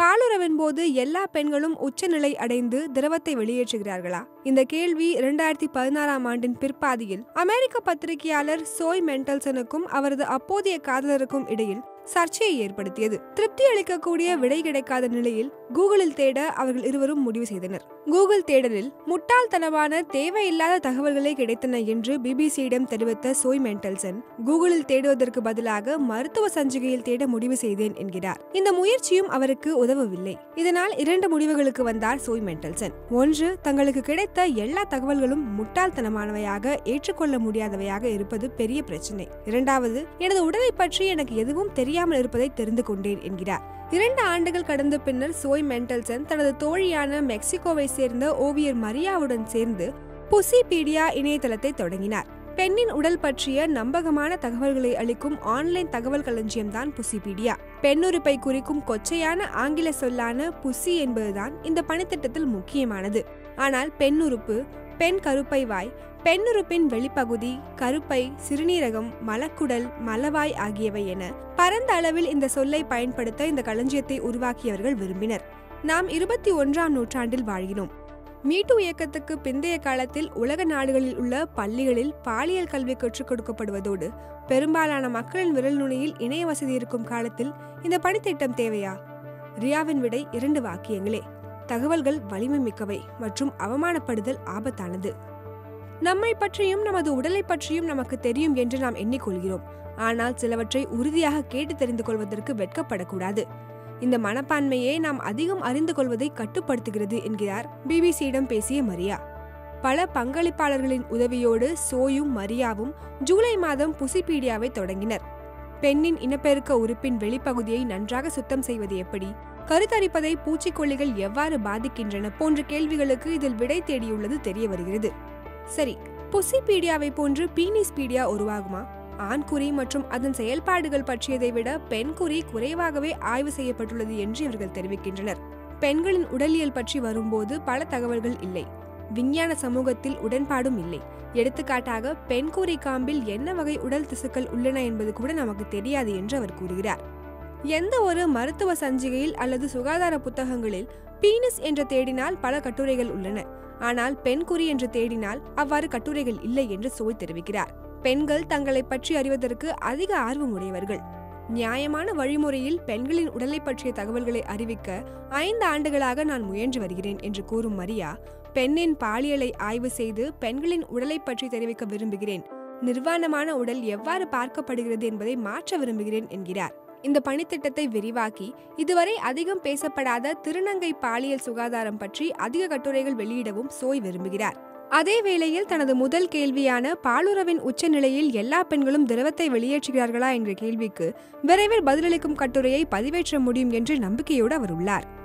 பாலுறவின் போது எல்லா பெண்களும் உச்சநிலை அடைந்து திரவத்தை வெளியேற்றுகிறார்களா இந்த கேள்வி இரண்டாயிரத்தி பதினாறாம் ஆண்டின் பிற்பாதியில் அமெரிக்க பத்திரிகையாளர் சோய் மென்டல்சனுக்கும் அவரது அப்போதைய காதலருக்கும் இடையில் சர்ச்சையை ஏற்படுத்தியது திருப்தி அளிக்கக்கூடிய விடை கிடைக்காத நிலையில் கூகுளில் தேட அவர்கள் இருவரும் முடிவு செய்தனர் கூகுள் தேடலில் முட்டாள்தனமான தேவையில்லாத தகவல்களே கிடைத்தன என்று பிபிசியிடம் தெரிவித்த சோய் மென்டல்சன் கூகுளில் தேடுவதற்கு பதிலாக மருத்துவ சஞ்சிகையில் தேட முடிவு செய்தேன் என்கிறார் இந்த முயற்சியும் அவருக்கு உதவவில்லை இதனால் இரண்டு முடிவுகளுக்கு வந்தார் சோய் மென்டல்சன் ஒன்று தங்களுக்கு கிடைத்த எல்லா தகவல்களும் முட்டாள்தனமானவையாக ஏற்றுக்கொள்ள முடியாதவையாக இருப்பது பெரிய பிரச்சனை இரண்டாவது எனது உடலை பற்றி எனக்கு எதுவும் தெரியாமல் இருப்பதை தெரிந்து கொண்டேன் என்கிறார் இரண்டு ஆண்டுகள் கடந்த பின்னர் சோய் மென்டல்சன் தனது தோழியான மெக்சிகோவை சேர்ந்த ஓவியர் மரியாவுடன் சேர்ந்து புசிபீடியா இணையதளத்தை தொடங்கினார் பெண்ணின் உடல் பற்றிய நம்பகமான தகவல்களை அளிக்கும் ஆன்லைன் தகவல் களஞ்சியம்தான் புசிபீடியா பெண்ணுறுப்பை குறிக்கும் கொச்சையான ஆங்கில சொல்லான புசி என்பதுதான் இந்த பணித்திட்டத்தில் முக்கியமானது ஆனால் பெண்ணுறுப்பு பெண் கருப்பை வாய் பெண்ணுறுப்பின் வெளிப்பகுதி கருப்பை சிறுநீரகம் மலக்குடல் மலவாய் ஆகியவை என பரந்த அளவில் இந்த சொல்லை பயன்படுத்த இந்த களஞ்சியத்தை உருவாக்கியவர்கள் விரும்பினர் நாம் இருபத்தி ஒன்றாம் நூற்றாண்டில் வாழ்கிறோம் மீட்டு இயக்கத்துக்கு பிந்தைய காலத்தில் உலக நாடுகளில் உள்ள பள்ளிகளில் பாலியல் கல்வி கற்றுக் கொடுக்கப்படுவதோடு பெரும்பாலான மக்களின் விரல் நுனியில் இணைய வசதி இருக்கும் காலத்தில் இந்த பணித்திட்டம் தேவையா ரியாவின் விடை இரண்டு வாக்கியங்களே தகவல்கள் வலிமை மிக்கவை மற்றும் அவமானப்படுதல் ஆபத்தானது நம்மை பற்றியும் நமது உடலை பற்றியும் நமக்கு தெரியும் என்று நாம் எண்ணிக்கொள்கிறோம் ஆனால் சிலவற்றை உறுதியாக கேட்டு தெரிந்து கொள்வதற்கு வெட்கப்படக்கூடாது இந்த மனப்பான்மையே நாம் அதிகம் அறிந்து கொள்வதை கட்டுப்படுத்துகிறது என்கிறார் பிபிசியிடம் பேசிய மரியா பல பங்களிப்பாளர்களின் உதவியோடு சோயும் மரியாவும் ஜூலை மாதம் புசிபீடியாவை தொடங்கினர் பெண்ணின் இனப்பெருக்க உறுப்பின் வெளிப்பகுதியை நன்றாக சுத்தம் செய்வது எப்படி கருத்தரிப்பதை பூச்சிக்கொல்லிகள் எவ்வாறு பாதிக்கின்றன போன்ற கேள்விகளுக்கு இதில் விடை தேடியுள்ளது தெரிய வருகிறது சரி புசிபீடியாவை போன்று பீனிஸ்பீடியா உருவாகுமா ஆண்குறி மற்றும் அதன் செயல்பாடுகள் பற்றியதை விட பெண்குறி குறைவாகவே ஆய்வு செய்யப்பட்டுள்ளது என்று இவர்கள் தெரிவிக்கின்றனர் பெண்களின் உடலியல் பற்றி வரும்போது பல தகவல்கள் இல்லை விஞ்ஞான சமூகத்தில் உடன்பாடும் இல்லை எடுத்துக்காட்டாக பெண்குறி காம்பில் என்ன வகை உடல் திசுக்கள் உள்ளன என்பது கூட நமக்கு தெரியாது என்று அவர் கூறுகிறார் எந்த ஒரு மருத்துவ சஞ்சிகையில் அல்லது சுகாதார புத்தகங்களில் பீனஸ் என்று தேடினால் பல கட்டுரைகள் உள்ளன ஆனால் பெண்குறி என்று தேடினால் அவ்வாறு கட்டுரைகள் இல்லை என்று சோய் தெரிவிக்கிறார் பெண்கள் தங்களை பற்றி அறிவதற்கு அதிக ஆர்வம் உடையவர்கள் நியாயமான வழிமுறையில் பெண்களின் உடலை பற்றிய தகவல்களை அறிவிக்க ஐந்து ஆண்டுகளாக நான் முயன்று வருகிறேன் என்று கூறும் மரியா பெண்ணின் பாலியலை ஆய்வு செய்து பெண்களின் உடலை பற்றி தெரிவிக்க விரும்புகிறேன் நிர்வாணமான உடல் எவ்வாறு பார்க்கப்படுகிறது என்பதை மாற்ற விரும்புகிறேன் என்கிறார் இந்த பணித்திட்டத்தை விரிவாக்கி இதுவரை அதிகம் பேசப்படாத திருநங்கை பாலியல் சுகாதாரம் பற்றி அதிக கட்டுரைகள் வெளியிடவும் சோய் விரும்புகிறார் அதே வேளையில் தனது முதல் கேள்வியான பாலுறவின் உச்சநிலையில் எல்லா பெண்களும் திரவத்தை வெளியேற்றுகிறார்களா என்ற கேள்விக்கு விரைவில் பதிலளிக்கும் கட்டுரையை பதிவேற்ற முடியும் என்று நம்பிக்கையோடு அவர் உள்ளார்